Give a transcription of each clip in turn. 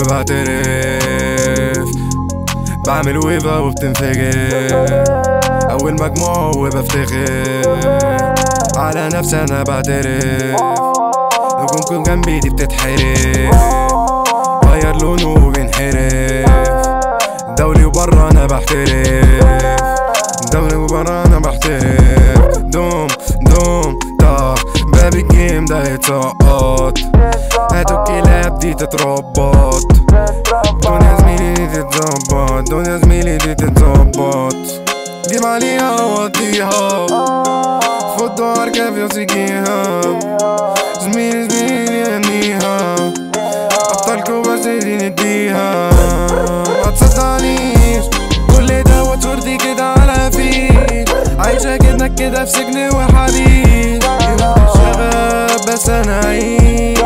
وبعترف بعمل ويبة وبتنفجر أول مجموعة وبفتخر على نفسي أنا بعترف نجومكم جنبي دي بتتحرف غير لونه وبينحرف دولي وبره أنا بحترف دولي وبره أنا بحترف دوم دوم طا باب الجيم ده يتسقط هاتوا الكلاب دي تتربط دنيا زميلي دي تتظبط دنيا زميلي دي تتظبط جيب عليها ووديها فضوا اركب يوسيكيها زميلي زميلي يهنيها ابطالكوا بس دي نديها ما تصدقنيش كل ده وتردي كده على فيك عايشة كده كده في سجن وحديد شباب بس انا عيد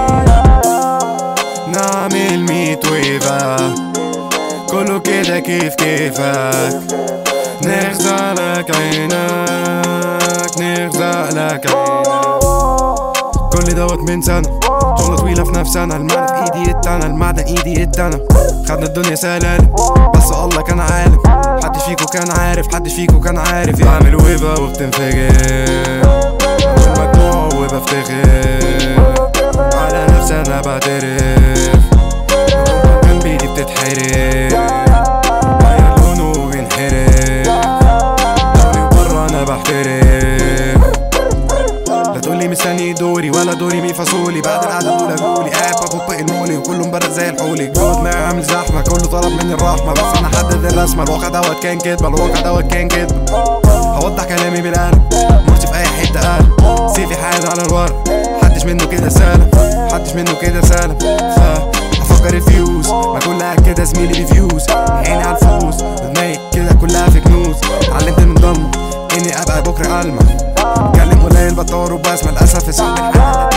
نعمل ميت ويفا كله كده كيف كيفك نخزق لك عينك نخزق لك عينك كل دوت من سنة شغلة طويلة في نفسنا المعنى في ايدي التانى المعدن ايدي التانى خدنا الدنيا سلالم بس الله كان عالم حد فيكو كان عارف حد فيكو كان عارف بعمل ويبة وبتنفجر أول مجموعة وبفتخر على نفسي انا بعترف جنبي دي بتتحرف غير لونه وبينحرف دوري وبره انا بحترف لا تقولي مستني دوري ولا دوري مي فاصولي بعد القعدة الأولى جولي قاعد بفك المولي وكله مبرد زي الحولي جوه دماغي عامل زحمة كله طلب مني الرحمة بس أنا حدد الرسمة الواقع دوت كان كدبة الواقع دوت كان كدبة هوضح كلامي بالقلم مرسي في أي حتة قلم سيفي حاد على الورق محدش منه كده سالم محدش منه كده سالم فأفكر الفيوز ما كلها كده زميلي بفيوز عيني على الفلوس دماغي كده كلها في كنوز اتعلمت من ضمه إني أبقى بكرة ألمع اتكلم قليل بطور وبسمع للأسف في سلب الحال